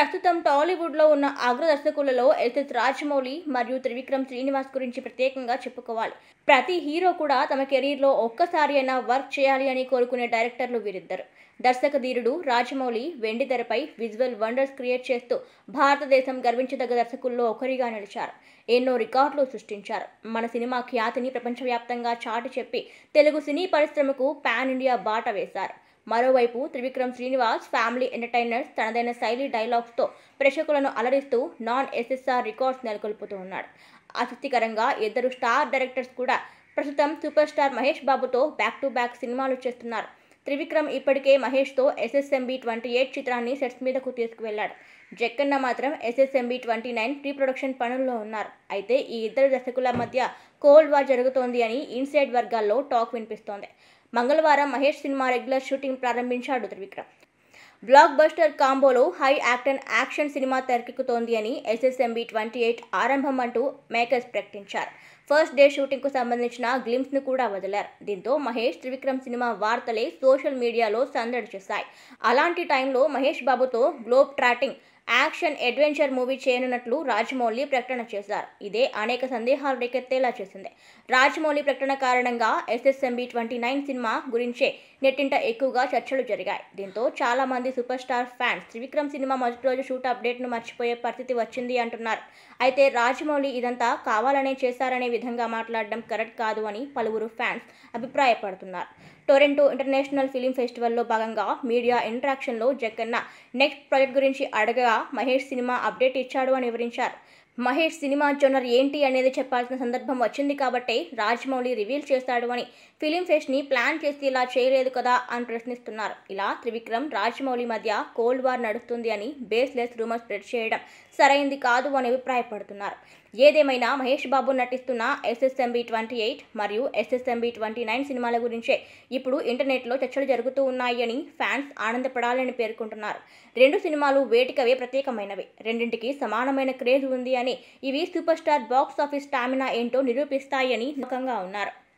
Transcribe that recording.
ప్రస్తుతం టాలీవుడ్లో ఉన్న అగ్ర దర్శకులలో ఎస్ఎస్ రాజమౌళి మరియు త్రివిక్రమ్ శ్రీనివాస్ గురించి ప్రత్యేకంగా చెప్పుకోవాలి ప్రతి హీరో కూడా తమ కెరీర్లో ఒక్కసారి అయినా వర్క్ చేయాలి అని కోరుకునే డైరెక్టర్లు వీరిద్దరు దర్శక ధీరుడు రాజమౌళి వెండి తెరపై విజువల్ వండర్స్ క్రియేట్ చేస్తూ భారతదేశం గర్వించదగ్గ దర్శకుల్లో ఒకరిగా నిలిచారు ఎన్నో రికార్డులు సృష్టించారు మన సినిమా ఖ్యాతిని ప్రపంచవ్యాప్తంగా చాటి చెప్పి తెలుగు సినీ పరిశ్రమకు పాన్ ఇండియా బాట వేశారు మరోవైపు త్రివిక్రమ్ శ్రీనివాస్ ఫ్యామిలీ ఎంటర్టైనర్స్ తనదైన శైలి డైలాగ్స్తో ప్రేక్షకులను అలరిస్తూ నాన్ ఎస్ఎస్ఆర్ రికార్డ్స్ నెలకొల్పుతూ ఉన్నాడు ఆసక్తికరంగా ఇద్దరు స్టార్ డైరెక్టర్స్ కూడా ప్రస్తుతం సూపర్ స్టార్ మహేష్ బాబుతో బ్యాక్ టు బ్యాక్ సినిమాలు చేస్తున్నారు త్రివిక్రమ్ ఇప్పటికే మహేష్తో ఎస్ఎస్ఎంబి ట్వంటీ ఎయిట్ చిత్రాన్ని సెట్స్ మీదకు తీసుకువెళ్లాడు జక్కన్న మాత్రం SSMB twenty nine pre production పనుల్లో ఉన్నారు అయితే ఈ ఇద్దరు దర్శకుల మధ్య కోల్డ్ వార్ జరుగుతోంది అని ఇన్సైడ్ వర్గాల్లో టాక్ వినిపిస్తోంది మంగళవారం మహేష్ సినిమా రెగ్యులర్ షూటింగ్ ప్రారంభించాడు త్రివిక్రమ్ బ్లాక్ బస్టర్ కాంబోలో హై యాక్టన్ యాక్షన్ సినిమా తెరకెక్కుతోంది అని ఎస్ఎస్ఎంబి ట్వంటీ ఎయిట్ ఆరంభం అంటూ మేకర్స్ ప్రకటించారు ఫస్ట్ డే షూటింగ్కు సంబంధించిన గ్లిమ్స్ను కూడా వదిలారు దీంతో మహేష్ త్రివిక్రమ్ సినిమా వార్తలే సోషల్ మీడియాలో సందడి చేశాయి అలాంటి టైంలో మహేష్ బాబుతో globe trotting action adventure movie చేయనున్నట్లు రాజమౌళి ప్రకటన చేశారు ఇదే అనేక సందేహాలు రేకెత్తేలా చేసింది రాజమౌళి ప్రకటన కారణంగా ఎస్ఎస్ఎంబి ట్వంటీ నైన్ సినిమా గురించే నెట్టింట ఎక్కువగా చర్చలు జరిగాయి దీంతో చాలా మంది సూపర్ స్టార్ ఫ్యాన్స్ త్రివిక్రమ్ సినిమా మొదటి రోజు షూట్ అప్డేట్ను మర్చిపోయే పరిస్థితి వచ్చింది అంటున్నారు అయితే రాజమౌళి ఇదంతా కావాలనే చేశారనే విధంగా మాట్లాడడం కరెక్ట్ కాదు అని పలువురు ఫ్యాన్స్ అభిప్రాయపడుతున్నారు టొరెంటో ఇంటర్నేషనల్ ఫిలిం ఫెస్టివల్లో భాగంగా మీడియా ఇంటరాక్షన్లో జక్కన్న నెక్స్ట్ ప్రాజెక్ట్ గురించి అడగగా మహేష్ సినిమా అప్డేట్ ఇచ్చాడు అని వివరించారు మహేష్ సినిమా జోనర్ ఏంటి అనేది చెప్పాల్సిన సందర్భం వచ్చింది కాబట్టే రాజమౌళి రివీల్ చేస్తాడు అని ఫిలిం ఫెస్ట్ని ప్లాన్ చేసి ఇలా చేయలేదు కదా అని ప్రశ్నిస్తున్నారు ఇలా త్రివిక్రమ్ రాజమౌళి మధ్య కోల్డ్ వార్ నడుస్తుంది అని బేస్లెస్ రూమర్ స్ప్రెడ్ చేయడం సరైంది కాదు అని అభిప్రాయపడుతున్నారు ఏదేమైనా మహేష్ బాబు నటిస్తున్న ఎస్ఎస్ఎంబి ట్వంటీ ఎయిట్ మరియు ఎస్ఎస్ఎంబి ట్వంటీ నైన్ సినిమాల గురించే ఇప్పుడు ఇంటర్నెట్లో చర్చలు జరుగుతూ ఉన్నాయి అని ఫ్యాన్స్ ఆనందపడాలని పేర్కొంటున్నారు రెండు సినిమాలు వేటికవే ప్రత్యేకమైనవి రెండింటికి సమానమైన క్రేజ్ ఉంది అని ఇవి super star box office stamina ఏంటో నిరూపిస్తాయని నమ్మకంగా ఉన్నారు